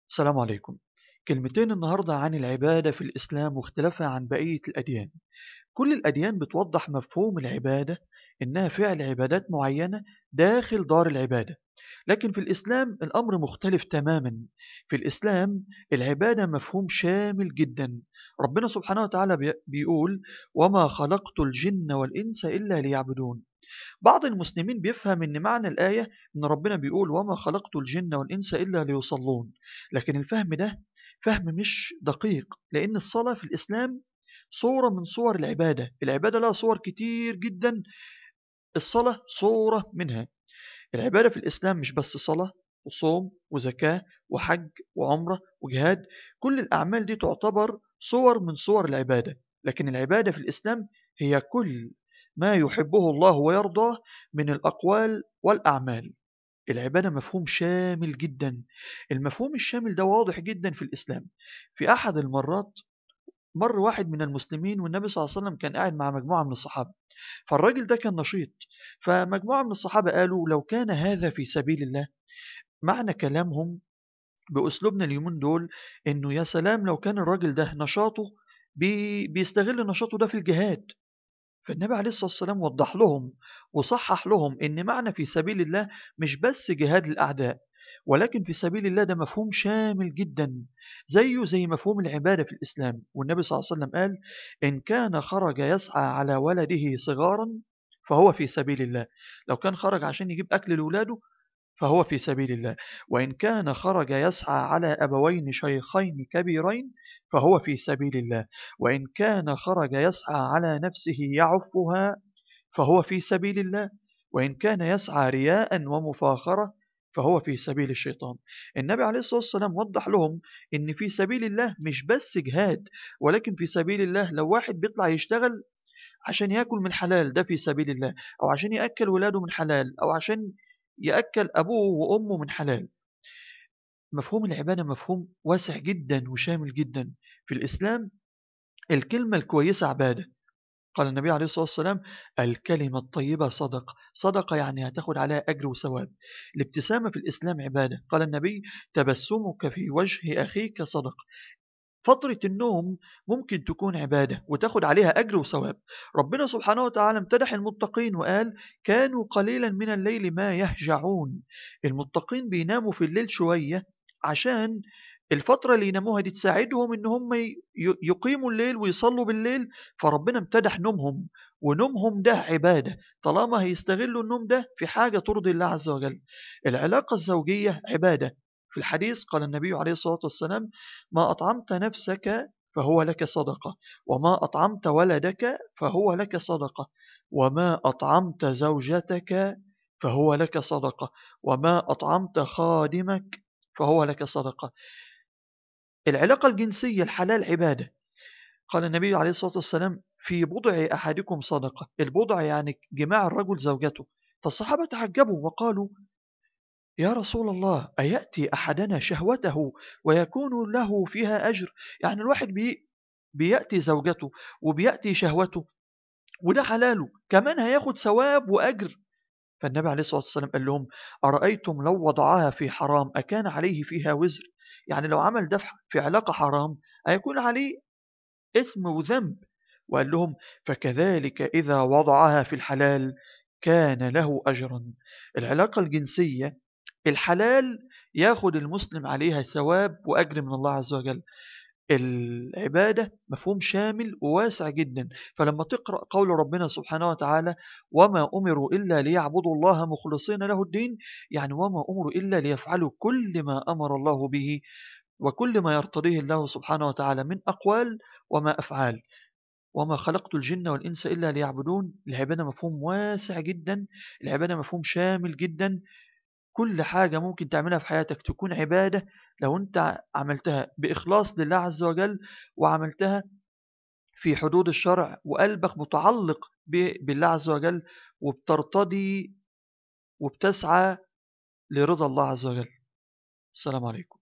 السلام عليكم كلمتين النهاردة عن العبادة في الإسلام واختلافها عن بقية الأديان كل الأديان بتوضح مفهوم العبادة إنها فعل عبادات معينة داخل دار العبادة لكن في الإسلام الأمر مختلف تماما في الإسلام العبادة مفهوم شامل جدا ربنا سبحانه وتعالى بيقول وما خلقت الجن والإنس إلا ليعبدون بعض المسلمين بيفهم ان معنى الآية ان ربنا بيقول وما خلقت الجن والإنس إلا ليصلون لكن الفهم ده فهم مش دقيق لأن الصلاة في الإسلام صورة من صور العبادة العبادة لها صور كتير جدا الصلاة صورة منها العبادة في الإسلام مش بس صلاة وصوم وزكاة وحج وعمرة وجهاد كل الأعمال دي تعتبر صور من صور العبادة لكن العبادة في الإسلام هي كل ما يحبه الله ويرضاه من الأقوال والأعمال العبادة مفهوم شامل جدا المفهوم الشامل ده واضح جدا في الإسلام في أحد المرات مر واحد من المسلمين والنبي صلى الله عليه وسلم كان قاعد مع مجموعة من الصحابة فالراجل ده كان نشيط فمجموعة من الصحابة قالوا لو كان هذا في سبيل الله معنى كلامهم بأسلوبنا اليومين دول إنه يا سلام لو كان الراجل ده نشاطه بي بيستغل نشاطه ده في الجهاد فالنبي عليه الصلاة والسلام وضح لهم وصحح لهم إن معنى في سبيل الله مش بس جهاد الأعداء ولكن في سبيل الله ده مفهوم شامل جدا زيه زي مفهوم العبادة في الإسلام والنبي صلى الله عليه وسلم قال إن كان خرج يسعى على ولده صغارا فهو في سبيل الله لو كان خرج عشان يجيب أكل لولاده فهو في سبيل الله وإن كان خرج يسعى على أبوين شيخين كبيرين فهو في سبيل الله وإن كان خرج يسعى على نفسه يعفها فهو في سبيل الله وإن كان يسعى رياء ومفاخرة فهو في سبيل الشيطان النبي عليه الصلاة والسلام وضح لهم إن في سبيل الله مش بس جهاد ولكن في سبيل الله لو واحد بيطلع يشتغل عشان يأكل من حلال ده في سبيل الله أو عشان يأكل ولاده من حلال أو عشان يأكل أبوه وأمه من حلال مفهوم العبادة مفهوم واسع جدا وشامل جدا في الإسلام الكلمة الكويسة عبادة قال النبي عليه الصلاة والسلام الكلمة الطيبة صدقة صدقة يعني هتاخد عليها أجر وثواب الابتسامة في الإسلام عبادة قال النبي تبسمك في وجه أخيك صدقة فترة النوم ممكن تكون عبادة وتاخد عليها أجر وثواب ربنا سبحانه وتعالى امتدح المتقين وقال كانوا قليلا من الليل ما يهجعون المتقين بيناموا في الليل شوية عشان الفترة اللي يناموها دي تساعدهم ان هم يقيموا الليل ويصلوا بالليل فربنا امتدح نومهم ونومهم ده عبادة طالما هيستغلوا النوم ده في حاجة ترضي الله عز وجل العلاقة الزوجية عبادة في الحديث قال النبي عليه الصلاة والسلام ما أطعمت نفسك فهو لك صدقة وما أطعمت ولدك فهو لك صدقة وما أطعمت زوجتك فهو لك صدقة وما أطعمت خادمك فهو لك صدقة العلاقة الجنسية الحلال عبادة قال النبي عليه الصلاة والسلام في بضع أحدكم صدقة البضع يعني جماع الرجل زوجته فالصحابة تعجبوا وقالوا يا رسول الله أيأتي أحدنا شهوته ويكون له فيها أجر يعني الواحد بي بيأتي زوجته وبيأتي شهوته وده حلاله كمان هياخد ثواب وأجر فالنبي عليه الصلاة والسلام قال لهم أرأيتم لو وضعها في حرام أكان عليه فيها وزر يعني لو عمل دفع في علاقة حرام هيكون عليه إثم وذنب وقال لهم فكذلك إذا وضعها في الحلال كان له أجرا العلاقة الجنسية الحلال ياخد المسلم عليها ثواب وأجر من الله عز وجل العبادة مفهوم شامل وواسع جدا فلما تقرأ قول ربنا سبحانه وتعالى وما أمروا إلا ليعبدوا الله مخلصين له الدين يعني وما أمروا إلا ليفعلوا كل ما أمر الله به وكل ما يرتضيه الله سبحانه وتعالى من أقوال وما أفعال وما خلقت الجن والإنس إلا ليعبدون العبادة مفهوم واسع جدا العبادة مفهوم شامل جدا كل حاجة ممكن تعملها في حياتك تكون عبادة لو أنت عملتها بإخلاص لله عز وجل وعملتها في حدود الشرع وقلبك متعلق بالله عز وجل وبترتضي وبتسعى لرضا الله عز وجل السلام عليكم